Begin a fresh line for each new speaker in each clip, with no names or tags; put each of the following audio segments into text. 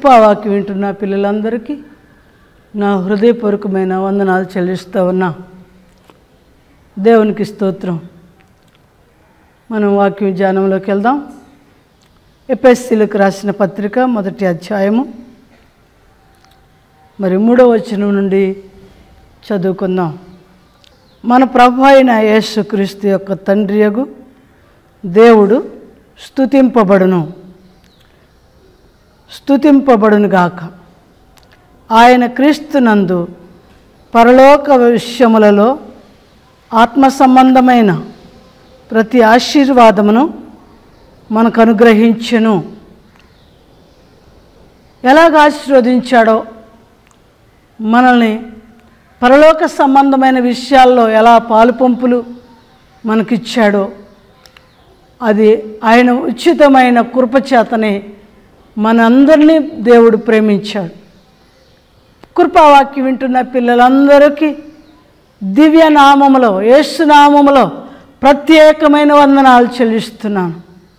పావాకి వింటున్న పిల్లలందరికీ నా హృదయపూర్వకమైన వందనాలు చెల్లిస్తూ ఉన్నా దేవునికి స్తోత్రం మనం వాక్యం ధ్యానంలోకి వెళ్దాం ఎపిఎస్సీలకు రాసిన పత్రిక మొదటి అధ్యాయము మరి మూడవ వచనం నుండి చదువుకుందాం మన ప్రభు అయిన యేసుక్రీస్తు యొక్క తండ్రియగు దేవుడు స్తుతింపబడును స్తుతింపబడును గాక ఆయన క్రీస్తునందు పరలోక విషయములలో ఆత్మ సంబంధమైన ప్రతి ఆశీర్వాదమును మనకు అనుగ్రహించెను ఎలాగ ఆశీర్వదించాడో మనల్ని పరలోక సంబంధమైన విషయాల్లో ఎలా పాలు పంపులు మనకిచ్చాడో అది ఆయన ఉచితమైన కృపచేతనే మనందరినీ దేవుడు ప్రేమించాడు కృపావాక్యం వింటున్న పిల్లలందరికీ దివ్య నామములో యేసునామములో ప్రత్యేకమైన వందనాలు చెల్లిస్తున్నాను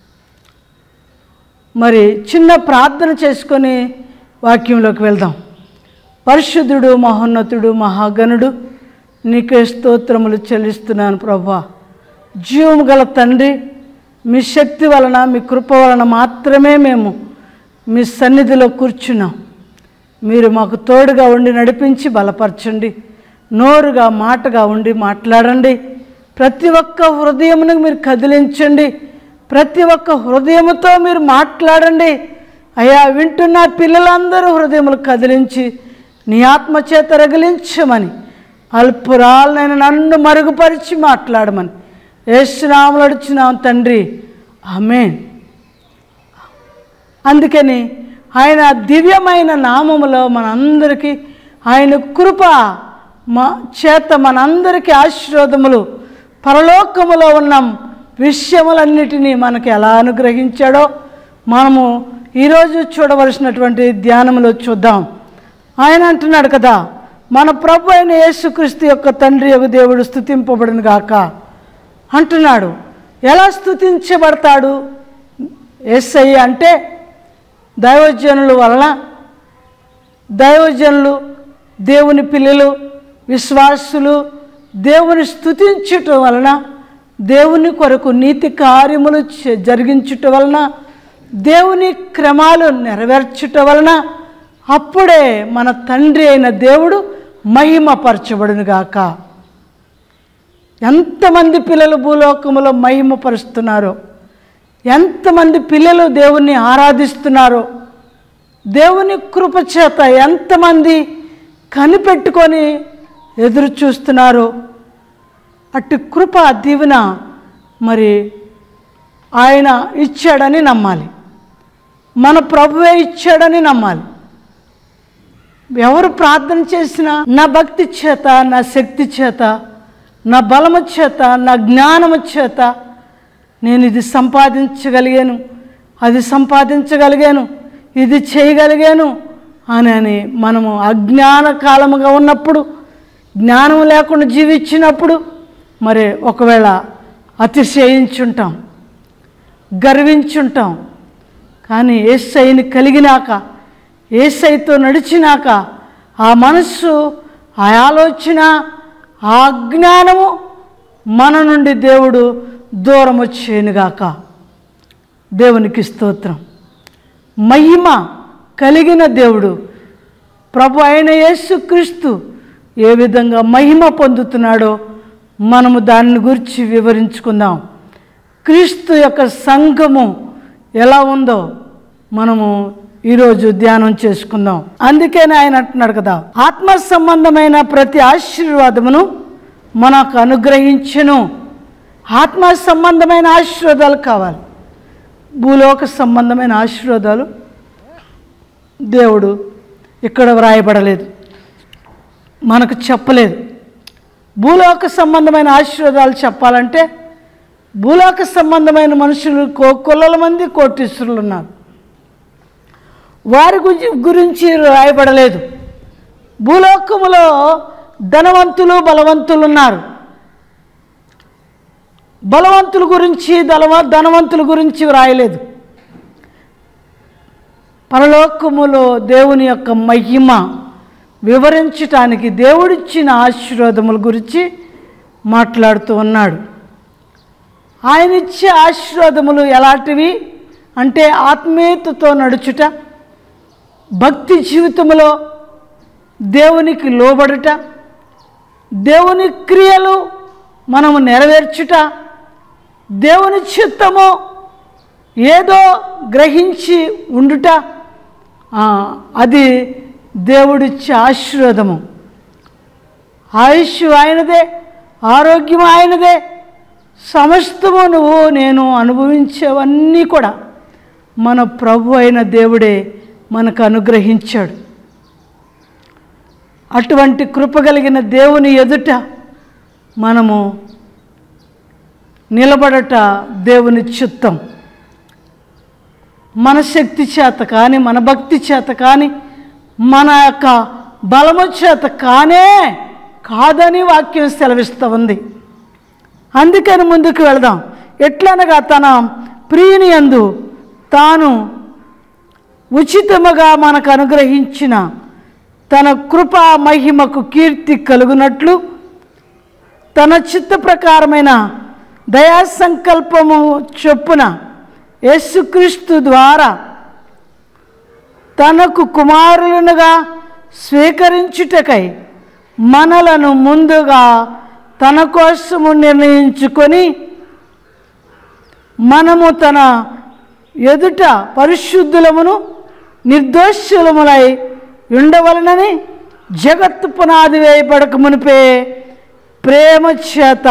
మరి చిన్న ప్రార్థన చేసుకొని వాక్యంలోకి వెళ్దాం పరిశుద్ధుడు మహోన్నతుడు మహాగణుడు నీకే స్తోత్రములు చెల్లిస్తున్నాను ప్రభా జీవము గల తండ్రి మీ శక్తి వలన మీ కృప వలన మాత్రమే మేము మీ సన్నిధిలో కూర్చున్నాం మీరు మాకు తోడుగా ఉండి నడిపించి బలపరచండి నోరుగా మాటగా ఉండి మాట్లాడండి ప్రతి ఒక్క హృదయమును మీరు కదిలించండి ప్రతి ఒక్క హృదయముతో మీరు మాట్లాడండి అయ్యా వింటున్న పిల్లలందరూ హృదయములు కదిలించి నీ ఆత్మచేత రగిలించమని అల్పురాలనైనా నన్ను మరుగుపరిచి మాట్లాడమని ఏసునామలు అడుచున్నాం తండ్రి ఆమెన్ అందుకని ఆయన దివ్యమైన నామములో మనందరికీ ఆయన కృప మా చేత మనందరికీ ఆశీర్వాదములు పరలోకములో ఉన్న విషయములన్నిటినీ మనకి ఎలా అనుగ్రహించాడో మనము ఈరోజు చూడవలసినటువంటి ధ్యానంలో చూద్దాం ఆయన అంటున్నాడు కదా మన ప్రభు అయిన యేసుక్రీస్తు యొక్క తండ్రి యొక్క దేవుడు స్థుతింపబడును గాక అంటున్నాడు ఎలా స్థుతించబడతాడు ఎస్ఐ అంటే దైవజనుల వలన దైవజనులు దేవుని పిల్లలు విశ్వాసులు దేవుని స్థుతించుట వలన దేవుని కొరకు నీతి కార్యములు చే- జరిగించుట వలన దేవుని క్రమాలు నెరవేర్చుట వలన అప్పుడే మన తండ్రి అయిన దేవుడు మహిమపరచబడునుగాక ఎంతమంది పిల్లలు భూలోకములో మహిమపరుస్తున్నారో ఎంతమంది పిల్లలు దేవుణ్ణి ఆరాధిస్తున్నారో దేవుని కృప చేత ఎంతమంది కనిపెట్టుకొని ఎదురు చూస్తున్నారో అట్టి కృప దీవెన మరి ఆయన ఇచ్చాడని నమ్మాలి మన ప్రభువే ఇచ్చాడని నమ్మాలి ఎవరు ప్రార్థన చేసినా నా భక్తి చేత నా శక్తి చేత నా బలము చేత నా జ్ఞానము చేత నేను ఇది సంపాదించగలిగాను అది సంపాదించగలిగాను ఇది చేయగలిగాను అని అని మనము అజ్ఞాన కాలముగా ఉన్నప్పుడు జ్ఞానం లేకుండా జీవించినప్పుడు మరి ఒకవేళ అతిశయించుంటాం గర్వించుంటాం కానీ ఏసైని కలిగినాక ఏసైతో నడిచినాక ఆ మనస్సు ఆ ఆలోచన ఆ జ్ఞానము మన నుండి దేవుడు దూరం వచ్చేనుగాక దేవునికి స్తోత్రం మహిమ కలిగిన దేవుడు ప్రభు అయిన యేసుక్రీస్తు ఏ విధంగా మహిమ పొందుతున్నాడో మనము దాని గురించి వివరించుకుందాం క్రీస్తు యొక్క సంఘము ఎలా ఉందో మనము ఈరోజు ధ్యానం చేసుకుందాం అందుకని ఆయన అంటున్నాడు కదా ఆత్మ సంబంధమైన ప్రతి ఆశీర్వాదమును మనకు అనుగ్రహించును ఆత్మ సంబంధమైన ఆశీర్వాదాలు కావాలి భూలోక సంబంధమైన ఆశీర్వాదాలు దేవుడు ఇక్కడ వ్రాయబడలేదు మనకు చెప్పలేదు భూలోక సంబంధమైన ఆశీర్వాదాలు చెప్పాలంటే భూలోక సంబంధమైన మనుషులు కో కొల్లల మంది కోటీశ్వరులు ఉన్నారు వారి గురించి గురించి రాయబడలేదు భూలోకములో ధనవంతులు బలవంతులు ఉన్నారు బలవంతుల గురించి ధనవ ధనవంతుల గురించి వ్రాయలేదు పరలోకములో దేవుని యొక్క మహిమ వివరించటానికి దేవుడిచ్చిన ఆశీర్వాదముల గురించి మాట్లాడుతూ ఉన్నాడు ఆయన ఇచ్చే ఆశీర్వాదములు ఎలాంటివి అంటే ఆత్మీయతతో నడుచుట భక్తి జీవితంలో దేవునికి లోబడుట దేవుని క్రియలు మనము నెరవేర్చుట దేవుని చిత్తము ఏదో గ్రహించి ఉండుట ఆ, అది దేవుడిచ్చే ఆశీర్వాదము ఆయుష్ ఆయనదే ఆరోగ్యం ఆయనదే సమస్తము నువ్వు నేను అనుభవించేవన్నీ కూడా మన ప్రభు అయిన దేవుడే మనకు అనుగ్రహించాడు అటువంటి కృప కలిగిన దేవుని ఎదుట మనము నిలబడట దేవుని చిత్తం మన శక్తి చేత కానీ మన భక్తి చేత కానీ మన యొక్క బలము చేత కానే కాదని వాక్యం సెలవిస్తూ ఉంది అందుకని ముందుకు వెళదాం ఎట్లనగా తన ప్రియుని యందు తాను ఉచితముగా మనకు అనుగ్రహించిన తన కృపా మహిమకు కీర్తి కలుగునట్లు తన చిత్త ప్రకారమైన దయా సంకల్పము చొప్పున యేసుక్రీస్తు ద్వారా తనకు కుమారులనుగా స్వీకరించుటకై మనలను ముందుగా తన కోసము నిర్ణయించుకొని మనము తన ఎదుట పరిశుద్ధులమును నిర్దోషులములై ఉండవలనని జగత్తు పునాది వేయబడక మునిపే ప్రేమ చేత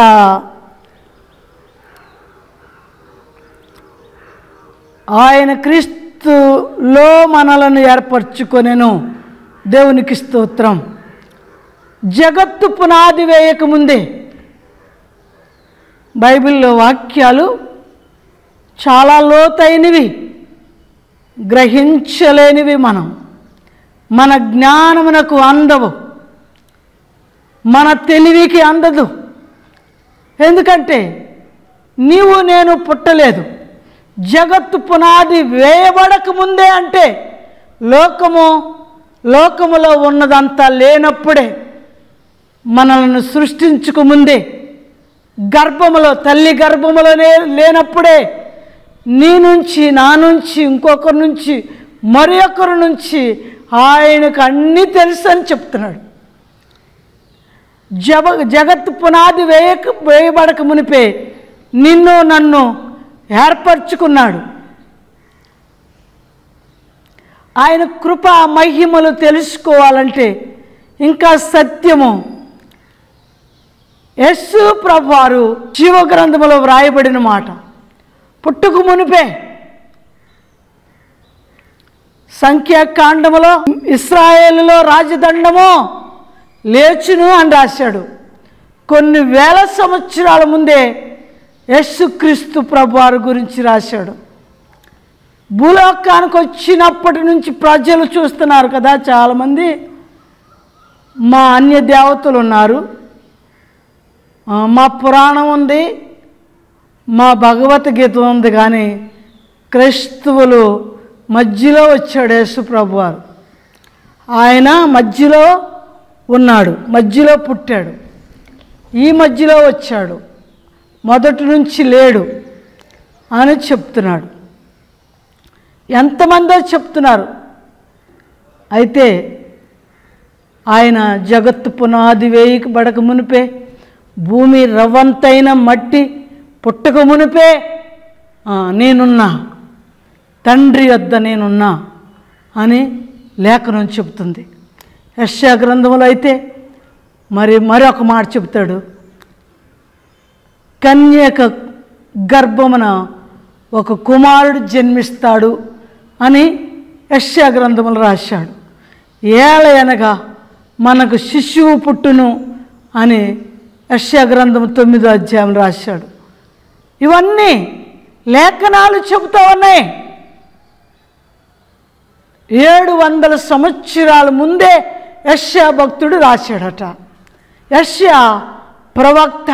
ఆయన క్రీస్తులో మనలను ఏర్పరచుకొనెను దేవునికి స్తోత్రం జగత్తు పునాది వేయకముందే బైబిల్లో వాక్యాలు చాలా లోతైనవి గ్రహించలేనివి మనం మన జ్ఞానమునకు అందవు మన తెలివికి అందదు ఎందుకంటే నీవు నేను పుట్టలేదు జగత్తు పునాది వేయబడక ముందే అంటే లోకము లోకములో ఉన్నదంతా లేనప్పుడే మనల్ని సృష్టించుకు ముందే గర్భములో తల్లి గర్భములోనే లేనప్పుడే నీ నుంచి నా నుంచి ఇంకొకరి నుంచి మరి ఒకరి నుంచి ఆయనకు అన్నీ తెలుసు అని చెప్తున్నాడు జగ జగత్తు పునాది వేయక వేయబడక మునిపే నిన్ను నన్ను ఏర్పరచుకున్నాడు ఆయన కృప మహిమలు తెలుసుకోవాలంటే ఇంకా సత్యము యస్సు ప్రభువారు జీవ గ్రంథములో వ్రాయబడిన మాట పుట్టుకు మునిపే సంఖ్యాకాండములో ఇస్రాయేలులో రాజదండము లేచును అని రాశాడు కొన్ని వేల సంవత్సరాల ముందే యేసుక్రీస్తు ప్రభువారి గురించి రాశాడు భూలోకానికి వచ్చినప్పటి నుంచి ప్రజలు చూస్తున్నారు కదా చాలామంది మా అన్య దేవతలు ఉన్నారు ఆ, మా పురాణం ఉంది మా భగవద్గీత ఉంది కానీ క్రైస్తవులు మధ్యలో వచ్చాడు యేసు ప్రభువారు ఆయన మధ్యలో ఉన్నాడు మధ్యలో పుట్టాడు ఈ మధ్యలో వచ్చాడు మొదటి నుంచి లేడు అని చెప్తున్నాడు ఎంతమందో చెప్తున్నారు అయితే ఆయన జగత్తు పునాది వేయబడక మునిపే భూమి రవ్వంతైన మట్టి పుట్టక మునిపే ఆ, నేనున్నా తండ్రి వద్ద నేనున్నా అని లేఖనం చెబుతుంది యశ్యా గ్రంథంలో అయితే మరి మరొక మాట చెబుతాడు కన్యక గర్భమున ఒక కుమారుడు జన్మిస్తాడు అని యశ్యా గ్రంథములు రాశాడు ఏలయనగా మనకు శిశువు పుట్టును అని యశ్యా గ్రంథం తొమ్మిదో అధ్యాయం రాశాడు ఇవన్నీ లేఖనాలు చెబుతూ ఉన్నాయి ఏడు వందల సంవత్సరాల ముందే యశ్యా భక్తుడు రాశాడట యశ్యా ప్రవక్త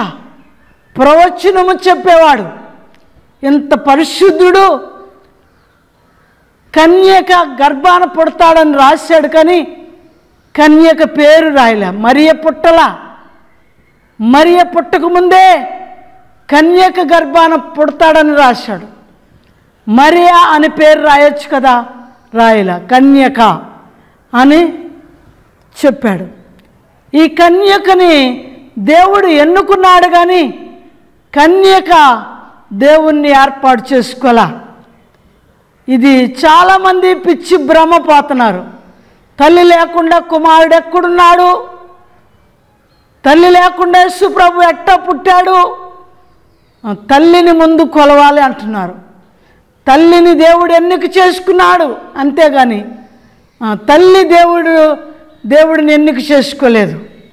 ప్రవచనము చెప్పేవాడు ఇంత పరిశుద్ధుడు కన్యక గర్భాన పుడతాడని రాశాడు కానీ కన్యక పేరు రాయలే మరియ పుట్టలా మరియ పుట్టక ముందే కన్యక గర్భాన పుడతాడని రాశాడు మరియా అని పేరు రాయొచ్చు కదా రాయల కన్యక అని చెప్పాడు ఈ కన్యకని దేవుడు ఎన్నుకున్నాడు కానీ కన్యక దేవుణ్ణి ఏర్పాటు చేసుకోలే ఇది చాలామంది పిచ్చి భ్రమపోతున్నారు తల్లి లేకుండా కుమారుడు ఎక్కడున్నాడు తల్లి లేకుండా యేసుప్రభు ఎట్టా పుట్టాడు ఆ, తల్లిని ముందు కొలవాలి అంటున్నారు తల్లిని దేవుడు ఎన్నిక చేసుకున్నాడు అంతేగాని ఆ, తల్లి దేవుడు దేవుడిని ఎన్నిక చేసుకోలేదు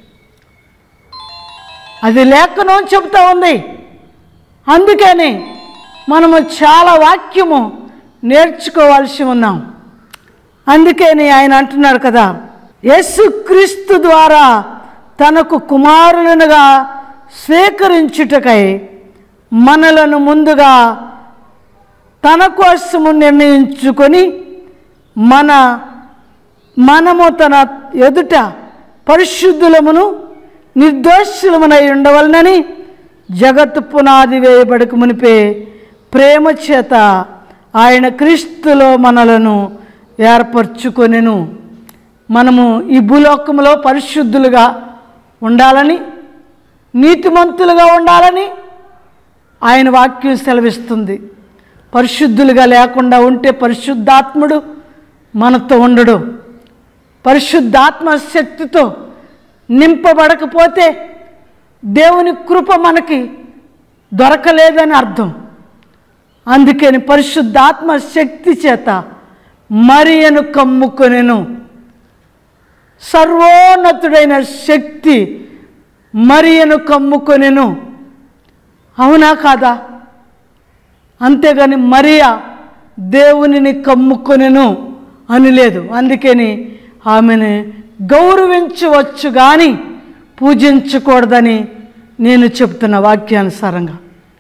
అది లేఖనం చెబుతా ఉంది అందుకని మనము చాలా వాక్యము నేర్చుకోవాల్సి ఉన్నాం అందుకని ఆయన అంటున్నారు కదా యేసుక్రీస్తు ద్వారా తనకు కుమారులనుగా స్వీకరించుటకై మనలను ముందుగా తన కోసము నిర్ణయించుకొని మన మనము తన ఎదుట పరిశుద్ధులమును నిర్దోషులమునై ఉండవలనని జగత్తు పునాది వేయబడక మునిపే ప్రేమ చేత ఆయన క్రీస్తులో మనలను ఏర్పరచుకొనెను మనము ఈ భూలోకములో పరిశుద్ధులుగా ఉండాలని నీతిమంతులుగా ఉండాలని ఆయన వాక్యం సెలవిస్తుంది పరిశుద్ధులుగా లేకుండా ఉంటే పరిశుద్ధాత్ముడు మనతో ఉండడు పరిశుద్ధాత్మ శక్తితో నింపబడకపోతే దేవుని కృప మనకి దొరకలేదని అర్థం అందుకని పరిశుద్ధాత్మ శక్తి చేత మరియను కమ్ముకొనెను సర్వోన్నతుడైన శక్తి మరియను కమ్ముకొనెను అవునా కాదా అంతేగాని మరియా దేవునిని కమ్ముకొనెను అని లేదు అందుకని ఆమెను గౌరవించవచ్చు కానీ పూజించకూడదని నేను చెప్తున్న వాక్యానుసారంగా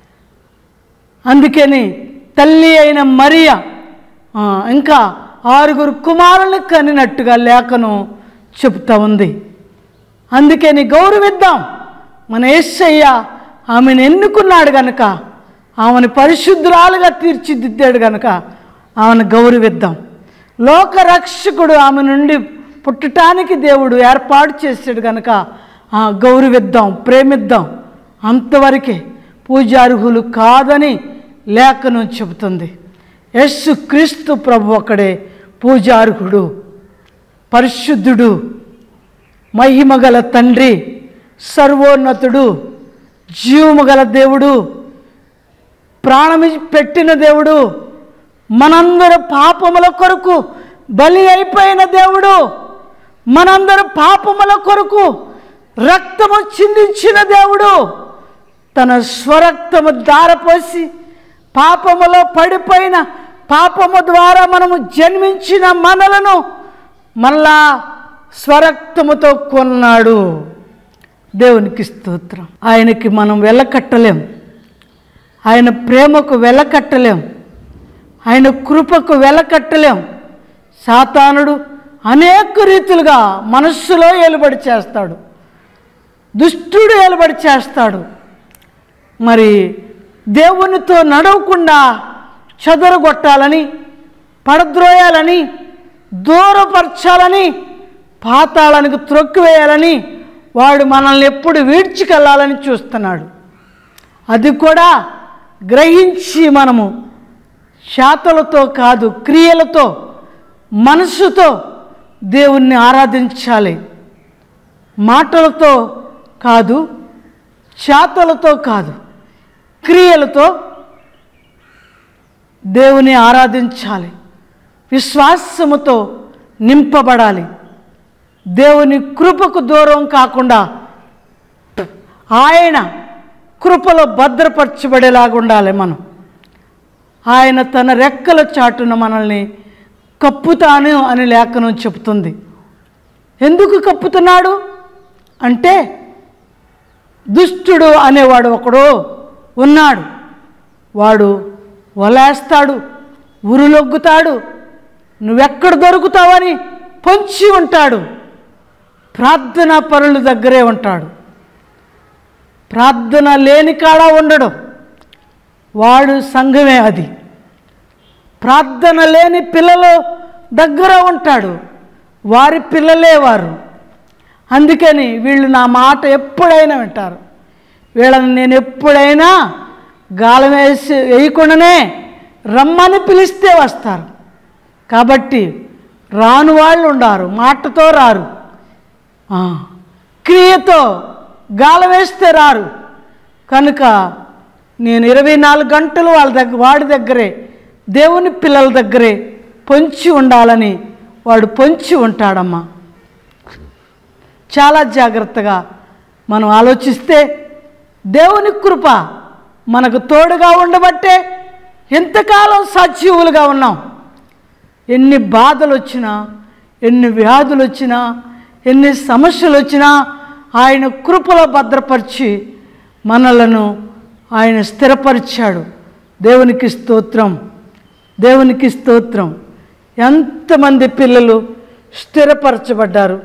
అందుకని తల్లి అయిన మరియ ఆ, ఇంకా ఆరుగురు కుమారులను కనినట్టుగా లేఖను చెప్తా ఉంది అందుకని గౌరవిద్దాం మన యేసయ్య ఆమెను ఎన్నుకున్నాడు గనక ఆమెను పరిశుద్ధురాలుగా తీర్చిదిద్దాడు గనక ఆమెను గౌరవిద్దాం లోకరక్షకుడు ఆమె నుండి పుట్టటానికి దేవుడు ఏర్పాటు చేశాడు గనక ఆ, గౌరవిద్దాం ప్రేమిద్దాం అంతవరకే పూజార్హులు కాదని లేఖనం చెబుతుంది యస్సు క్రీస్తు ప్రభు ఒకడే పూజార్హుడు పరిశుద్ధుడు మహిమగల తండ్రి సర్వోన్నతుడు జీవము గల దేవుడు ప్రాణమి పెట్టిన దేవుడు మనందరి పాపముల కొరకు బలి అయిపోయిన దేవుడు మనందరి పాపముల కొరకు రక్తము చిందించిన దేవుడు తన స్వరక్తము దారపోసి పాపములో పడిపోయిన పాపము ద్వారా మనము జన్మించిన మనలను మళ్ళా స్వరక్తముతో కొన్నాడు దేవునికి స్తోత్రం ఆయనకి మనం వెళ్ళకట్టలేం ఆయన ప్రేమకు వెలకట్టలేం ఆయన కృపకు వెలకట్టలేం సాతానుడు అనేక రీతులుగా మనస్సులో ఏలుబడి చేస్తాడు దుష్టుడు ఏలుబడి చేస్తాడు మరి దేవునితో నడవకుండా చెదరగొట్టాలని పడద్రోయాలని దూరపరచాలని పాతాళానికి త్రొక్కివేయాలని వాడు మనల్ని ఎప్పుడు వీడ్చికెళ్ళాలని చూస్తున్నాడు అది కూడా గ్రహించి మనము శాతలతో కాదు క్రియలతో మనస్సుతో దేవుణ్ణి ఆరాధించాలి మాటలతో కాదు చేతలతో కాదు క్రియలతో దేవుని ఆరాధించాలి విశ్వాసముతో నింపబడాలి దేవుని కృపకు దూరం కాకుండా ఆయన కృపలో భద్రపరచబడేలాగా ఉండాలి మనం ఆయన తన రెక్కల చాటున మనల్ని కప్పుతాను అని లేఖనం చెబుతుంది ఎందుకు కప్పుతున్నాడు అంటే దుష్టుడు అనేవాడు ఒకడు ఉన్నాడు వాడు వలేస్తాడు ఉరులొగ్గుతాడు నువ్వెక్కడ దొరుకుతావని పొంచి ఉంటాడు ప్రార్థన పరుల దగ్గరే ఉంటాడు ప్రార్థన లేని కాడ ఉండడు వాడు సంఘమే అది ప్రార్థన లేని పిల్లలు దగ్గర ఉంటాడు వారి పిల్లలే వారు అందుకని వీళ్ళు నా మాట ఎప్పుడైనా వింటారు వీళ్ళని నేను ఎప్పుడైనా గాలం వేసి వేయకుండానే రమ్మని పిలిస్తే వస్తారు కాబట్టి రాను వాళ్ళు ఉండారు మాటతో రారు ఆ, క్రియతో గాలం వేస్తే రారు కనుక నేను ఇరవై నాలుగు గంటలు వాళ్ళ దగ్గర వాడి దగ్గరే దేవుని పిల్లల దగ్గరే పొంచి ఉండాలని వాడు పొంచి ఉంటాడమ్మా చాలా జాగ్రత్తగా మనం ఆలోచిస్తే దేవుని కృప మనకు తోడుగా ఉండబట్టే ఎంతకాలం సజీవులుగా ఉన్నాం ఎన్ని బాధలు వచ్చినా ఎన్ని వ్యాధులు వచ్చినా ఎన్ని సమస్యలు వచ్చినా ఆయన కృపలో భద్రపరిచి మనలను ఆయన స్థిరపరిచాడు దేవునికి స్తోత్రం దేవునికి స్తోత్రం ఎంతమంది పిల్లలు స్థిరపరచబడ్డారు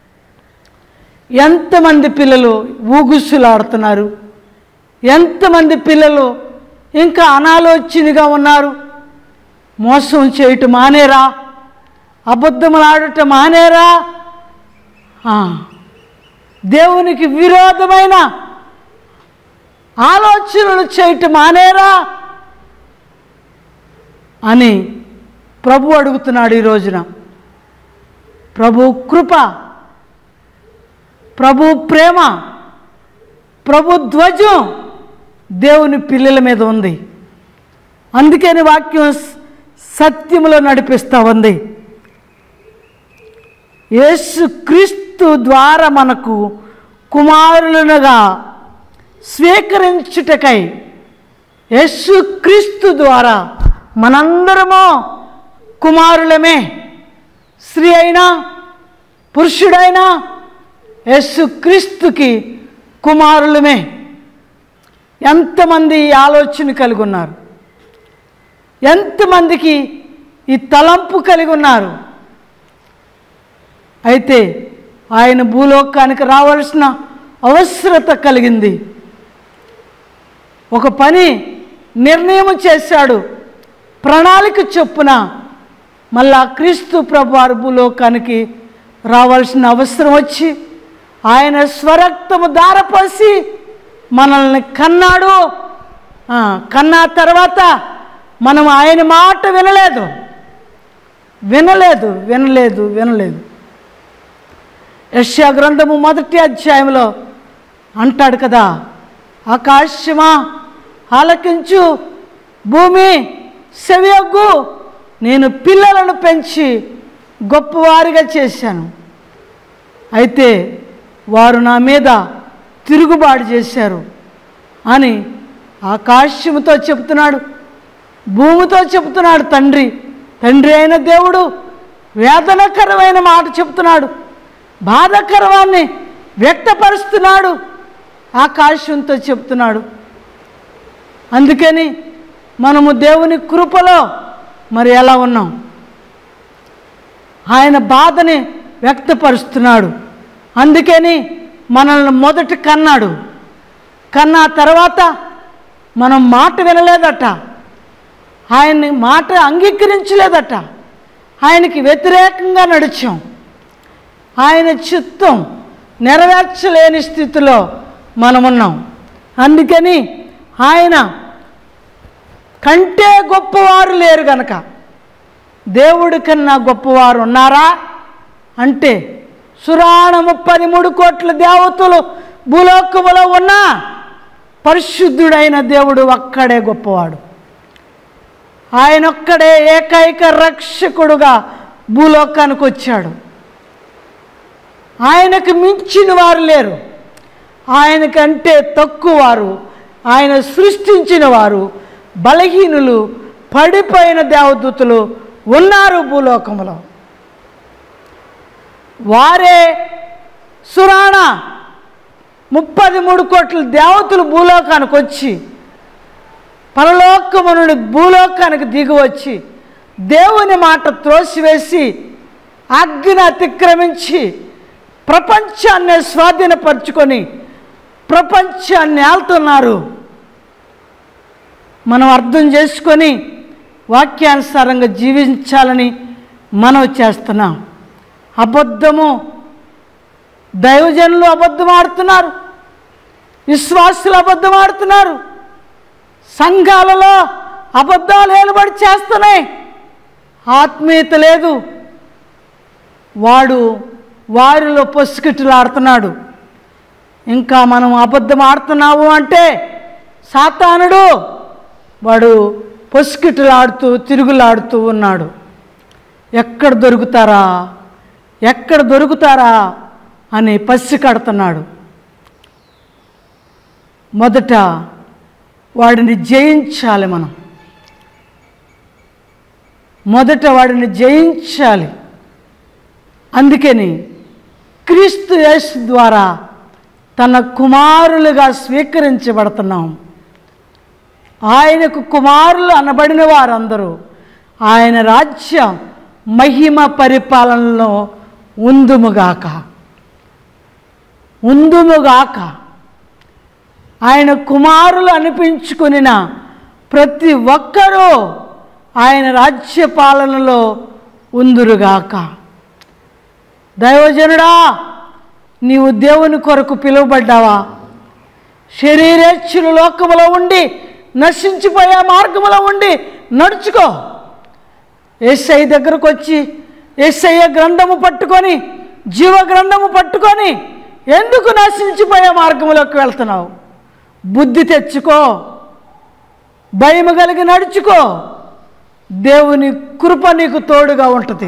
ఎంతమంది పిల్లలు ఊగుసులాడుతున్నారు ఎంతమంది పిల్లలు ఇంకా అనాలోచనగా ఉన్నారు మోసం చేయటం మానేరా అబద్ధములు ఆడటం మానేరా ఆ, దేవునికి విరోధమైన ఆలోచనలు చేయటం మానేరా అని ప్రభు అడుగుతున్నాడు ఈ రోజున ప్రభు కృప ప్రభు ప్రేమ ప్రభు ధ్వజం దేవుని పిల్లల మీద ఉంది అందుకని వాక్యం స- సత్యములో నడిపిస్తూ ఉంది యేసు క్రీస్తు ద్వారా మనకు కుమారులనుగా స్వీకరించుటకై యేసు క్రీస్తు ద్వారా మనందరము కుమారులమే స్త్రీ అయినా పురుషుడైనా యేసు క్రీస్తుకి కుమారులమే ఎంతమంది ఈ ఆలోచన కలిగి ఉన్నారు ఎంతమందికి ఈ తలంపు కలిగి ఉన్నారు అయితే ఆయన భూలోకానికి రావాల్సిన అవసరత కలిగింది ఒక పని నిర్ణయం చేశాడు ప్రణాళిక చొప్పున మళ్ళా క్రీస్తు ప్రభువారు భూలోకానికి రావాల్సిన అవసరం వచ్చి ఆయన స్వరక్తము దారపోసి మనల్ని కన్నాడు ఆ, కన్నా తర్వాత మనం ఆయన మాట వినలేదు వినలేదు వినలేదు వినలేదు యశ్యా గ్రంథము మొదటి అధ్యాయంలో అంటాడు కదా ఆకాశమా ఆలకించు భూమి సెవియొగ్గు నేను పిల్లలను పెంచి గొప్పవారిగా చేశాను అయితే వారు నా మీద తిరుగుబాటు చేశారు అని ఆకాశముతో చెప్తున్నాడు భూమితో చెప్తున్నాడు తండ్రి తండ్రి అయిన దేవుడు వేదనకరమైన మాట చెప్తున్నాడు బాధకరవాన్ని వ్యక్తపరుస్తున్నాడు ఆకాశంతో చెప్తున్నాడు అందుకని మనము దేవుని కృపలో మరి ఎలా ఉన్నాం ఆయన బాధని వ్యక్తపరుస్తున్నాడు అందుకని మనల్ని మొదట కన్నాడు కన్నా తర్వాత మనం మాట వినలేదట ఆయన్ని మాట అంగీకరించలేదట ఆయనకి వ్యతిరేకంగా నడిచాం ఆయన చిత్తం నెరవేర్చలేని స్థితిలో మనమున్నాం అందుకని ఆయన కంటే గొప్పవారు లేరు గనక దేవుడి కన్నా గొప్పవారు ఉన్నారా అంటే సురాణ ముప్పది మూడు కోట్ల దేవతలు భూలోకములో ఉన్న పరిశుద్ధుడైన దేవుడు ఒక్కడే గొప్పవాడు ఆయనొక్కడే ఏకైక రక్షకుడుగా భూలోకానికి వచ్చాడు ఆయనకు మించిన వారు లేరు ఆయనకంటే తక్కువ వారు ఆయన సృష్టించిన వారు బలహీనులు పడిపోయిన దేవదూతలు ఉన్నారు భూలోకములో వారే సురాణ ముప్పది మూడు కోట్ల దేవతలు భూలోకానికి వచ్చి పరలోకము నుండి భూలోకానికి దిగి వచ్చి దేవుని మాట త్రోసివేసి అగ్ని అతిక్రమించి ప్రపంచాన్ని స్వాధీనపరుచుకొని ప్రపంచాన్ని ఆళ్తున్నారు మనం అర్థం చేసుకొని వాక్యానుసారంగా జీవించాలని మనం చేస్తున్నాం అబద్ధము దైవజనులు అబద్ధం ఆడుతున్నారు విశ్వాసులు అబద్ధం ఆడుతున్నారు సంఘాలలో అబద్ధాలు ఏలుబడి చేస్తున్నాయి ఆత్మీయత లేదు వాడు వారిలో పొసుకిట్టులాడుతున్నాడు ఇంకా మనం అబద్ధం ఆడుతున్నాము అంటే సాతానుడు వాడు పొసుకిట్టులాడుతూ తిరుగులాడుతూ ఉన్నాడు ఎక్కడ దొరుకుతారా ఎక్కడ దొరుకుతారా అని పసి కడుతున్నాడు మొదట వాడిని జయించాలి మనం మొదట వాడిని జయించాలి అందుకని క్రీస్తు యేసు ద్వారా తన కుమారులుగా స్వీకరించబడుతున్నాం ఆయనకు కుమారులు అనబడిన వారందరూ ఆయన రాజ్యం మహిమ పరిపాలనలో ఉందుముగాక ఉందుముగాక ఆయన కుమారులు అనిపించుకునిన ప్రతి ఒక్కరూ ఆయన రాజ్య పాలనలో ఉందురుగాక దైవజనుడా నీవు దేవుని కొరకు పిలువబడ్డావా శరీరేచ్ఛులు లోకములో ఉండి నశించిపోయే మార్గములో ఉండి నడుచుకో ఏసై దగ్గరకు వచ్చి ఏసయ్య గ్రంథము పట్టుకొని జీవ గ్రంథము పట్టుకొని ఎందుకు నశించిపోయే మార్గంలోకి వెళ్తున్నావు బుద్ధి తెచ్చుకో భయము కలిగి నడుచుకో దేవుని కృప నీకు తోడుగా ఉంటుంది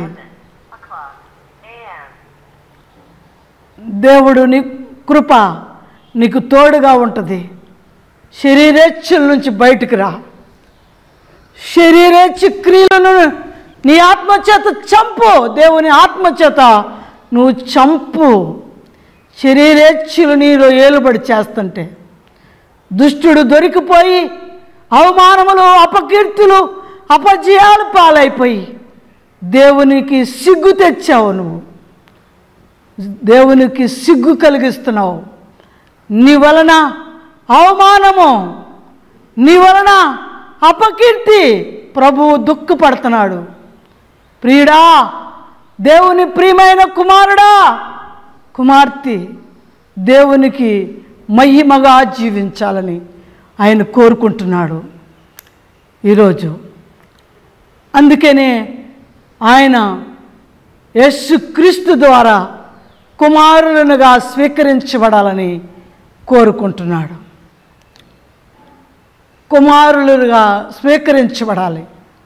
దేవుడు నీ కృప నీకు తోడుగా ఉంటుంది శరీరేచ్ఛల నుంచి బయటకు రా శరీరేచ్ఛ క్రియలను నీ ఆత్మచేత చంపు దేవుని ఆత్మచేత నువ్వు చంపు శరీరేచ్ఛలు నీలో ఏలుబడి చేస్తుంటే దుష్టుడు దొరికిపోయి అవమానములు అపకీర్తులు అపజయాలు పాలైపోయి దేవునికి సిగ్గు తెచ్చావు నువ్వు దేవునికి సిగ్గు కలిగిస్తున్నావు నీ వలన అవమానము నీ వలన అపకీర్తి ప్రభువు దుఃఖపడుతున్నాడు ప్రియుడా దేవుని ప్రియమైన కుమారుడా కుమార్తె దేవునికి మహిమగా జీవించాలని ఆయన కోరుకుంటున్నాడు ఈరోజు అందుకనే ఆయన యేసుక్రీస్తు ద్వారా కుమారులనుగా స్వీకరించబడాలని కోరుకుంటున్నాడు కుమారులుగా స్వీకరించబడాలి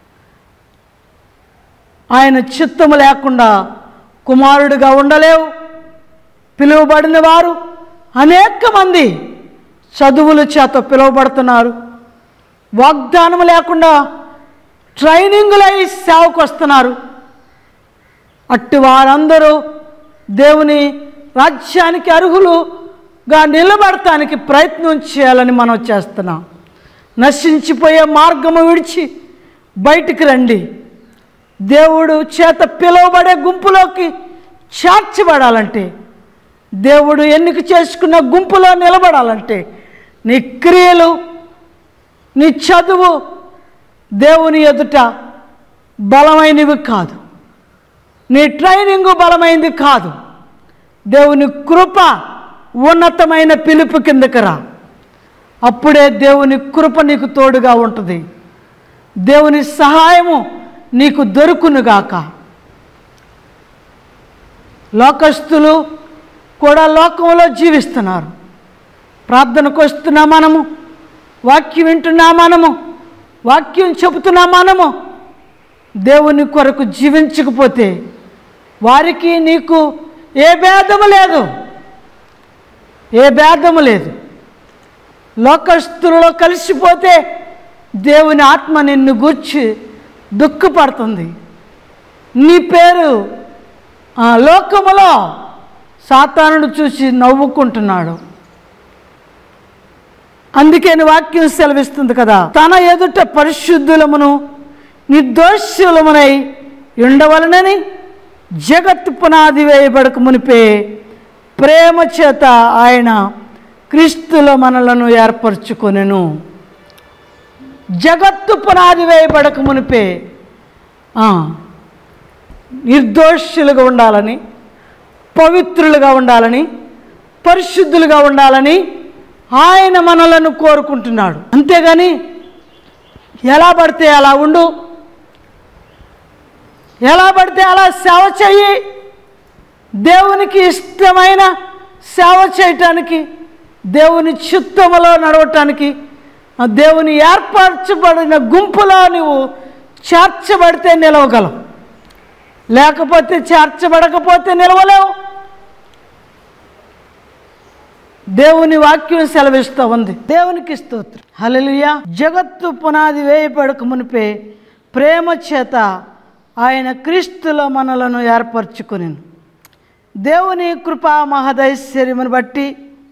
ఆయన చిత్తము లేకుండా కుమారుడిగా ఉండలేవు పిలువబడిన వారు అనేక మంది చదువుల చేత పిలువబడుతున్నారు వాగ్దానం లేకుండా ట్రైనింగులై సేవకు వస్తున్నారు అట్టి వారందరూ దేవుని రాజ్యానికి అర్హులుగా నిలబడటానికి ప్రయత్నం చేయాలని మనం చేస్తున్నాం నశించిపోయే మార్గము విడిచి బయటికి రండి దేవుడు చేత పిలువబడే గుంపులోకి చేర్చబడాలంటే దేవుడు ఎన్నిక చేసుకున్న గుంపులో నిలబడాలంటే నీ క్రియలు నీ చదువు దేవుని ఎదుట బలమైనవి కాదు నీ ట్రైనింగ్ బలమైనది కాదు దేవుని కృప ఉన్నతమైన పిలుపు కిందకి రా అప్పుడే దేవుని కృప నీకు తోడుగా ఉంటుంది దేవుని సహాయము నీకు దొరుకునుగాక లోకస్తులు కూడా లోకంలో జీవిస్తున్నారు ప్రార్థనకు వస్తున్నా మనము వాక్యం వింటున్నా మనము వాక్యం చెబుతున్నా మనము దేవుని కొరకు జీవించకపోతే వారికి నీకు ఏ భేదము లేదు ఏ భేదము లేదు లోకస్తులలో కలిసిపోతే దేవుని ఆత్మ నిన్ను గూర్చి దుఃఖపడుతుంది నీ పేరు ఆ లోకములో సాతానుడు చూసి నవ్వుకుంటున్నాడు అందుకే నీ వాక్యం సెలవిస్తుంది కదా తన ఎదుట పరిశుద్ధులమును నిర్దోషులమునై ఉండవలనని జగత్తు పునాది వేయబడక మునిపే ప్రేమ చేత ఆయన క్రీస్తులో మనలను ఏర్పరచుకొనెను జగత్తు పునాది వేయబడక మునిపే ఆ, నిర్దోషులుగా ఉండాలని పవిత్రులుగా ఉండాలని పరిశుద్ధులుగా ఉండాలని ఆయన మనలను కోరుకుంటున్నాడు అంతేగాని ఎలా పడితే అలా ఉండు ఎలా పడితే అలా సేవ చెయ్యి దేవునికి ఇష్టమైన సేవ చేయటానికి దేవుని చిత్తములో నడవటానికి ఆ దేవుని ఏర్పరచబడిన గుంపులో నువ్వు చేర్చబడితే నిలవగలవు లేకపోతే చేర్చబడకపోతే నిలవలేవు దేవుని వాక్యం సెలవిస్తూ ఉంది దేవునికి స్తోత్రం హల్లెలూయా జగత్తు పునాది వేయబడక మునిపే ప్రేమ చేత ఆయన క్రీస్తులో మనలను ఏర్పరచుకుని దేవుని కృపా మహదైశ్వర్యమును బట్టి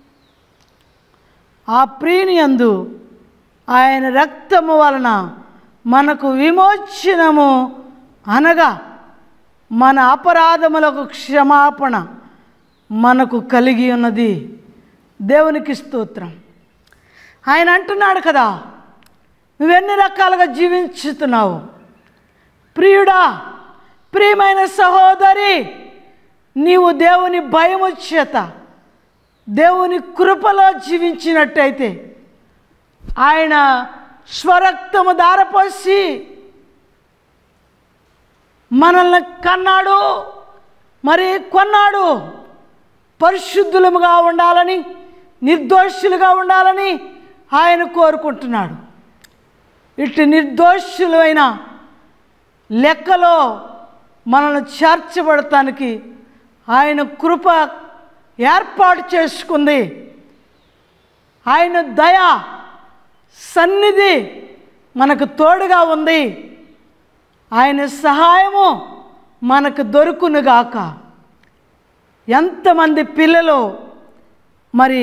ఆ ప్రియుని యందు ఆయన రక్తము వలన మనకు విమోచనము అనగా మన అపరాధములకు క్షమాపణ మనకు కలిగి ఉన్నది దేవునికి స్తోత్రం ఆయన అంటున్నాడు కదా నువ్వెన్ని రకాలుగా జీవించుతున్నావు ప్రియుడా ప్రియమైన సహోదరి నీవు దేవుని భయము చేత దేవుని కృపలో జీవించినట్టయితే ఆయన స్వరక్తము దారపోసి మనల్ని కన్నాడు మరి కొన్నాడు పరిశుద్ధులముగా ఉండాలని నిర్దోషులుగా ఉండాలని ఆయన కోరుకుంటున్నాడు ఇటు నిర్దోషులైన లెక్కలో మనల్ని చేర్చబడటానికి ఆయన కృప ఏర్పాటు చేసుకుంది ఆయన దయ సన్నిధి మనకు తోడుగా ఉంది ఆయన సహాయము మనకు దొరుకునుగాక ఎంతమంది పిల్లలు మరి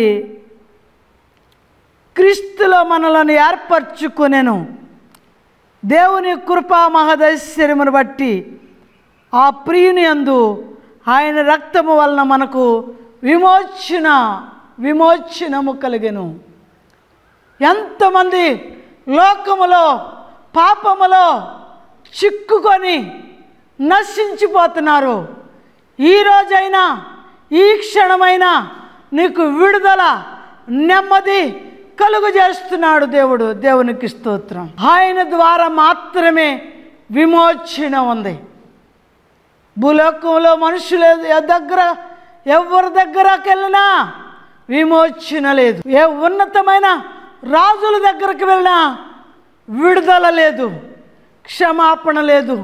క్రీస్తులో మనలను ఏర్పరచుకునేను దేవుని కృపా మహదైశ్వర్యమును బట్టి ఆ ప్రియుని అందు ఆయన రక్తము వలన మనకు విమోచన విమోచనము కలిగెను ఎంతమంది లోకములో పాపములో చిక్కుకొని నశించిపోతున్నారు ఈ రోజైనా ఈ క్షణమైనా నీకు విడుదల నెమ్మది కలుగు చేస్తున్నాడు దేవుడు దేవునికి స్తోత్రం ఆయన ద్వారా మాత్రమే విమోచన ఉంది భూలోకంలో మనుషుల దగ్గర ఎవరి దగ్గరకు వెళ్ళినా విమోచన లేదు ఏ ఉన్నతమైన రాజుల దగ్గరికి వెళ్ళినా విడుదల లేదు క్షమాపణ లేదు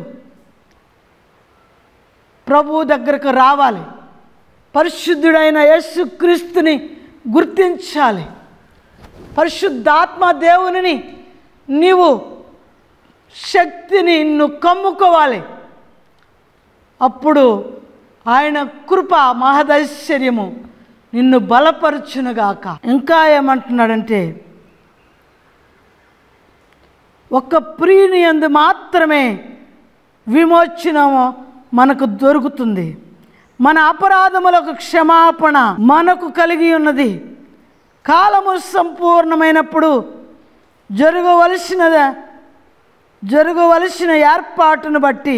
ప్రభు దగ్గరకు రావాలి పరిశుద్ధుడైన యేసుక్రీస్తుని గుర్తించాలి పరిశుద్ధాత్మ దేవునిని నీవు శక్తిని నువ్వు కమ్ముకోవాలి అప్పుడు ఆయన కృప మహదైశ్వర్యము నిన్ను బలపరచునుగాక ఇంకా ఏమంటున్నాడంటే ఒక్క ప్రియుని యందు మాత్రమే విమోచనము మనకు దొరుకుతుంది మన అపరాధములకు క్షమాపణ మనకు కలిగి ఉన్నది కాలము సంపూర్ణమైనప్పుడు జరగవలసిన జరగవలసిన ఏర్పాటును బట్టి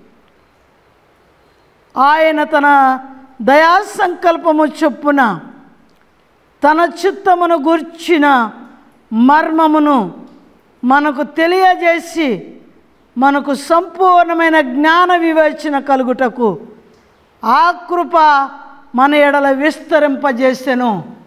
ఆయన తన దయా సంకల్పము చొప్పున తన చిత్తమును గూర్చిన మర్మమును మనకు తెలియజేసి మనకు సంపూర్ణమైన జ్ఞాన వివేచన కలుగుటకు ఆ కృప మన ఎడల విస్తరింపజేసెను